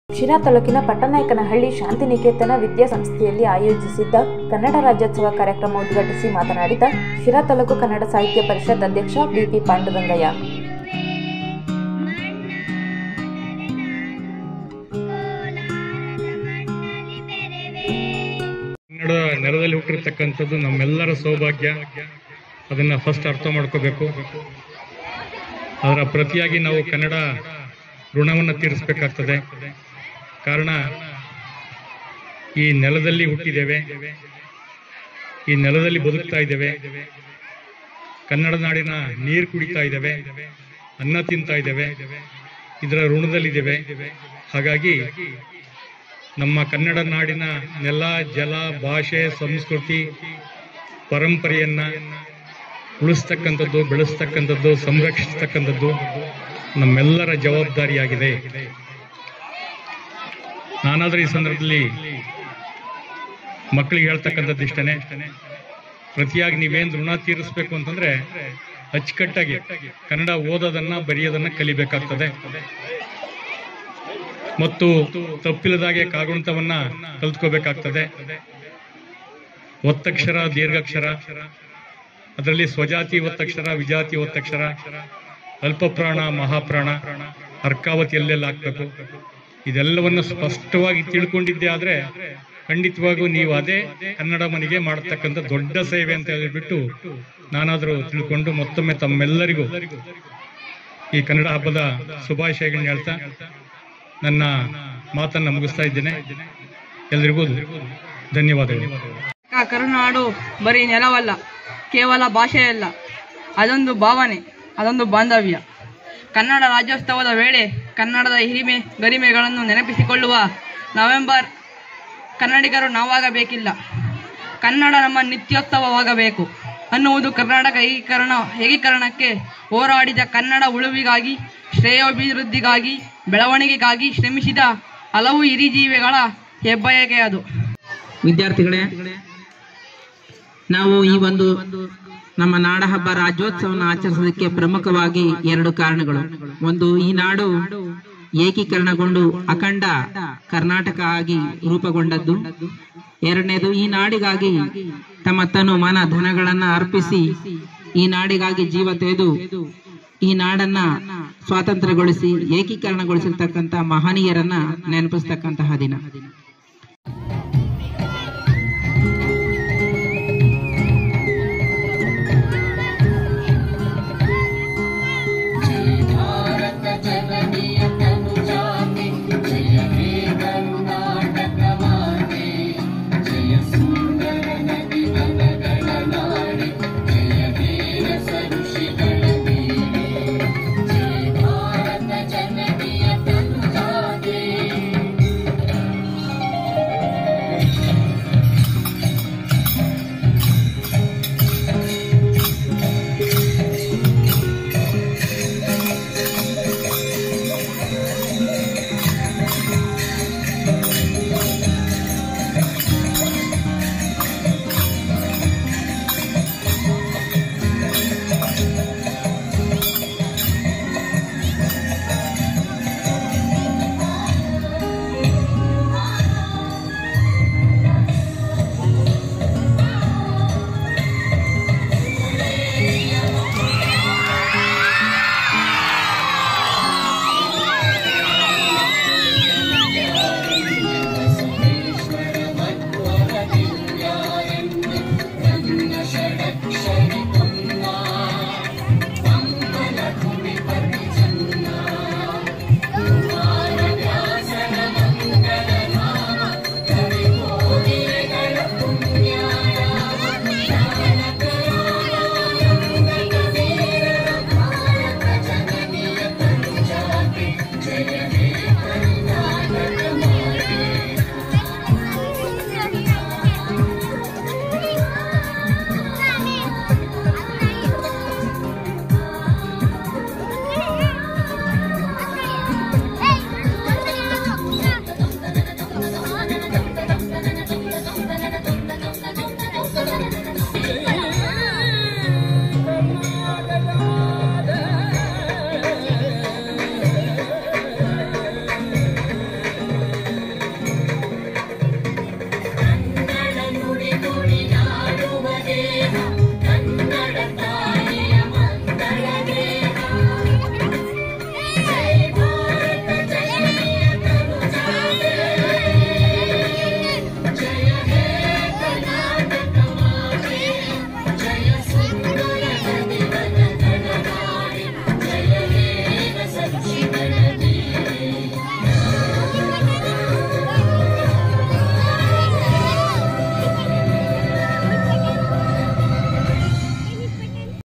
ಶಿರಾ ತಾಲೂಕಿನ ಪಟ್ಟನಾಯಕನಹಳ್ಳಿ ಶಾಂತಿನಿಕೇತನ ವಿದ್ಯಾಸಂಸ್ಥೆಯಲ್ಲಿ ಆಯೋಜಿಸಿದ್ದ ಕನ್ನಡ ರಾಜ್ಯೋತ್ಸವ ಕಾರ್ಯಕ್ರಮ ಉದ್ಘಾಟಿಸಿ ಮಾತನಾಡಿದ ಶಿರಾ ತಾಲೂಕು ಕನ್ನಡ ಸಾಹಿತ್ಯ ಪರಿಷತ್ ಅಧ್ಯಕ್ಷ ಬಿಪಿ ಪಾಂಡುರಂಗಯ್ಯ ಕನ್ನಡ ನೆಲದಲ್ಲಿ ಹುಟ್ಟಿರ್ತಕ್ಕಂಥದ್ದು ನಮ್ಮೆಲ್ಲರ ಸೌಭಾಗ್ಯ ಅದನ್ನ ಫಸ್ಟ್ ಅರ್ಥ ಮಾಡ್ಕೋಬೇಕು ಅದರ ಪ್ರತಿಯಾಗಿ ನಾವು ಕನ್ನಡ ಋಣವನ್ನು ತೀರಿಸಬೇಕಾಗ್ತದೆ ಕಾರಣ ಈ ನೆಲದಲ್ಲಿ ಹುಟ್ಟಿದ್ದೇವೆ ಈ ನೆಲದಲ್ಲಿ ಬದುಕ್ತಾ ಇದ್ದೇವೆ ಕನ್ನಡ ನಾಡಿನ ನೀರು ಕುಡಿತಾ ಇದ್ದೇವೆ ಅನ್ನ ತಿಂತಾ ಇದ್ದೇವೆ ಇದರ ಋಣದಲ್ಲಿದ್ದೇವೆ ಹಾಗಾಗಿ ನಮ್ಮ ಕನ್ನಡ ನಾಡಿನ ನೆಲ ಜಲ ಭಾಷೆ ಸಂಸ್ಕೃತಿ ಪರಂಪರೆಯನ್ನ ಉಳಿಸ್ತಕ್ಕಂಥದ್ದು ಬೆಳೆಸ್ತಕ್ಕಂಥದ್ದು ಸಂರಕ್ಷಿಸ್ತಕ್ಕಂಥದ್ದು ನಮ್ಮೆಲ್ಲರ ಜವಾಬ್ದಾರಿಯಾಗಿದೆ ನಾನಾದ್ರೂ ಈ ಸಂದರ್ಭದಲ್ಲಿ ಮಕ್ಕಳಿಗೆ ಹೇಳ್ತಕ್ಕಂಥದ್ದು ಇಷ್ಟನೇ ಪ್ರತಿಯಾಗಿ ನೀವೇನು ಋಣ ತೀರಿಸ್ಬೇಕು ಅಂತಂದ್ರೆ ಅಚ್ಚುಕಟ್ಟಾಗಿ ಕನ್ನಡ ಓದೋದನ್ನ ಬರೆಯೋದನ್ನ ಕಲಿಬೇಕಾಗ್ತದೆ ಮತ್ತು ತಪ್ಪಿಲ್ಲದಾಗೆ ಕಾಗುಣಿತವನ್ನ ಕಲ್ತ್ಕೋಬೇಕಾಗ್ತದೆ ಒತ್ತಕ್ಷರ ದೀರ್ಘಾಕ್ಷರ ಅದರಲ್ಲಿ ಸ್ವಜಾತಿ ಒತ್ತಕ್ಷರ ವಿಜಾತಿ ಒತ್ತಕ್ಷರ ಅಲ್ಪಪ್ರಾಣ ಮಹಾಪ್ರಾಣ ಅರ್ಕಾವತಿ ಎಲ್ಲೆಲ್ಲ ಹಾಕ್ಬೇಕು ಇದೆಲ್ಲವನ್ನು ಸ್ಪಷ್ಟವಾಗಿ ತಿಳ್ಕೊಂಡಿದ್ದೆ ಆದ್ರೆ ಖಂಡಿತವಾಗೂ ನೀವು ಅದೇ ಕನ್ನಡ ಮನೆಗೆ ಮಾಡತಕ್ಕಂಥ ದೊಡ್ಡ ಸೇವೆ ಅಂತ ಹೇಳಿಬಿಟ್ಟು ನಾನಾದರೂ ತಿಳ್ಕೊಂಡು ಮತ್ತೊಮ್ಮೆ ತಮ್ಮೆಲ್ಲರಿಗೂ ಈ ಕನ್ನಡ ಹಬ್ಬದ ಶುಭಾಶಯಗಳನ್ನ ಹೇಳ್ತಾ ನನ್ನ ಮಾತನ್ನ ಮುಗಿಸ್ತಾ ಇದ್ದೇನೆ ಎಲ್ರಿಗೂ ಧನ್ಯವಾದಗಳು ಅಕ್ಕ ಕರುನಾಡು ಬರೀ ನೆಲವಲ್ಲ ಕೇವಲ ಭಾಷೆಯಲ್ಲ ಅದೊಂದು ಭಾವನೆ ಅದೊಂದು ಬಾಂಧವ್ಯ ಕನ್ನಡ ರಾಜ್ಯೋತ್ಸವದ ವೇಳೆ ಕನ್ನಡದ ಹಿರಿಮೆ ಗರಿಮೆಗಳನ್ನು ನೆನಪಿಸಿಕೊಳ್ಳುವ ನವೆಂಬರ್ ಕನ್ನಡಿಗರು ನಾವಾಗಬೇಕಿಲ್ಲ ಕನ್ನಡ ನಮ್ಮ ನಿತ್ಯೋತ್ಸವವಾಗಬೇಕು ಅನ್ನುವುದು ಕರ್ನಾಟಕ ಏಕೀಕರಣ ಏಕೀಕರಣಕ್ಕೆ ಹೋರಾಡಿದ ಕನ್ನಡ ಉಳುವಿಗಾಗಿ ಶ್ರೇಯೋಭಿವೃದ್ಧಿಗಾಗಿ ಬೆಳವಣಿಗೆಗಾಗಿ ಶ್ರಮಿಸಿದ ಹಲವು ಹಿರಿಜೀವಿಗಳ ಹೆಬ್ಬಯಕೆ ಅದು ವಿದ್ಯಾರ್ಥಿಗಳೇ ನಾವು ಈ ಒಂದು ನಮ್ಮ ನಾಡ ಹಬ್ಬ ರಾಜ್ಯೋತ್ಸವನ ಆಚರಿಸೋದಕ್ಕೆ ಪ್ರಮುಖವಾಗಿ ಎರಡು ಕಾರಣಗಳು ಒಂದು ಈ ನಾಡು ಏಕೀಕರಣಗೊಂಡು ಅಖಂಡ ಕರ್ನಾಟಕ ಆಗಿ ರೂಪುಗೊಂಡದ್ದು ಎರಡನೇದು ಈ ನಾಡಿಗಾಗಿ ತಮ್ಮ ತನು ಮನ ಧನಗಳನ್ನ ಅರ್ಪಿಸಿ ಈ ನಾಡಿಗಾಗಿ ಜೀವ ತೆಗೆದು ಈ ನಾಡನ್ನ ಸ್ವಾತಂತ್ರ್ಯಗೊಳಿಸಿ ಏಕೀಕರಣಗೊಳಿಸಿರ್ತಕ್ಕಂಥ ಮಹನೀಯರನ್ನ ನೆನಪಿಸ್ತಕ್ಕಂತಹ ದಿನ भारत जननीय तनुजाति जय हे गरुड